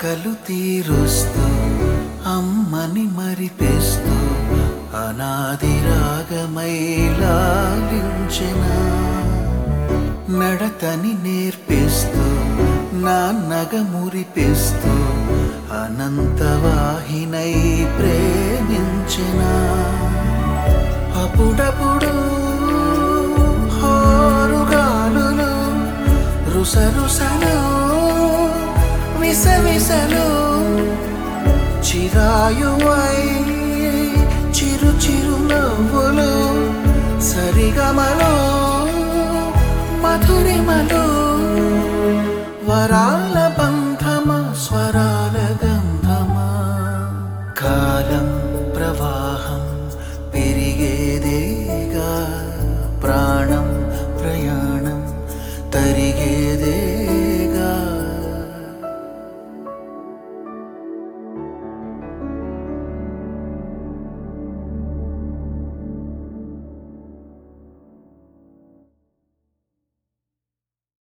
ఆకలు తీరుస్తూ అమ్మని మరిపిస్తూ అనాది రాగమై లాలించెనా నడతని నేర్పిస్తూ నాన్నగ మురిపిస్తూ అనంతవాహినై ప్రేమించెనా అప్పుడప్పుడు హారుగాలులు రుసరుసలు విసవిసలు చిరాయువై చిరు చిరు నవ్వులు సరిగమలు మధురిమలు వరాల బంధమ స్వరా